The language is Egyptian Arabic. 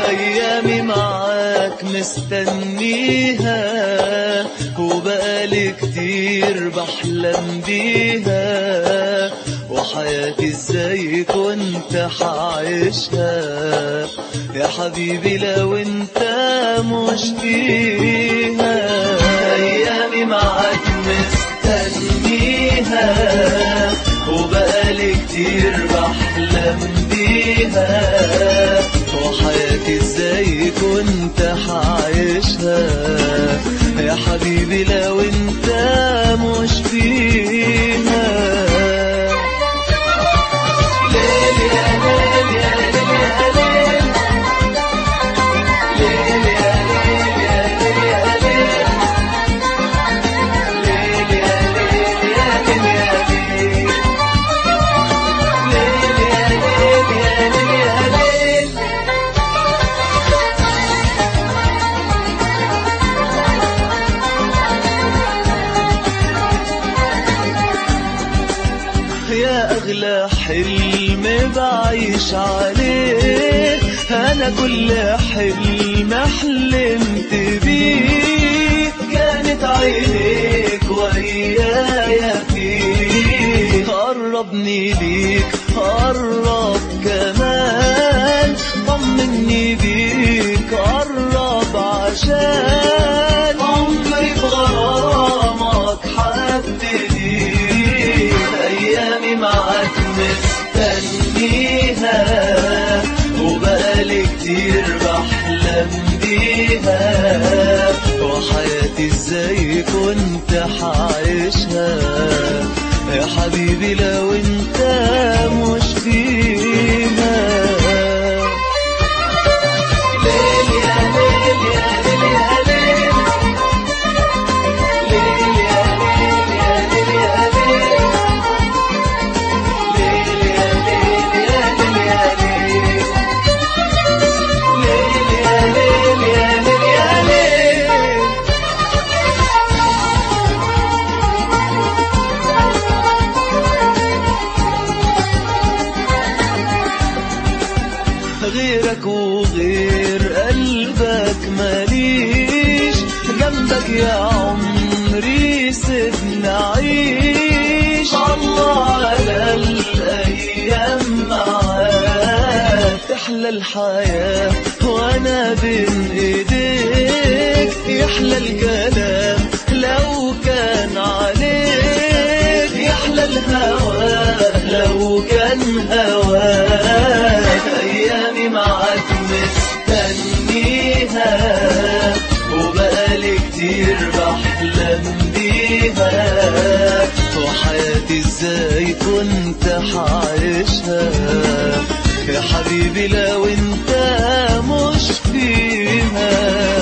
أيامي معاك مستنيها وبقالي كتير بحلم بيها وحياتي ازاي كنت حعيشها يا حبيبي لو انت مش فيها ايامي معاك مستنيها وبقالي كتير بحلم بيها وحياتي ازاي كنت حعيشها يا حبيبي لو انت مش فيها ليل يا ليل يا ليل يا ليل ليل يا ليل يا ليل يا ليل ليل يا ليل يا ليل يا ليل ليل يا ليل يا ليل يا ليل يا أغلى حلم بعيش عليه أنا كل حلم حلمت بيه كانت عينيك ويايا فيه قربني ليك قرب كمان طمني بيك قرب عشان عمري بغرامك حبتني ايامي معاك مستنيها وبقالي كتير بحلم بيها وحياتي ازاي كنت حعيشها يا حبيبي لو انت مش فيها ليل يا ليل يا ليل يا ليل ليل يا ليل يا ليل يا ليل ليل يا ليل يا ليل يا ليل ليل يا ليل يا ليل يا ليل غيرك وغير قلبك ماليش جنبك يا عمري سيبني عيش الله على الايام معاك تحلى الحياه وانا بين ايديك يحلى الكلام لو كان عليك يحلى الهوى لو كان هواك ايامي معاك مستنيها وبقالي كتير بحلم بيها وحياتي ازاي كنت حعيشها يا حبيبي لو انت مش فيها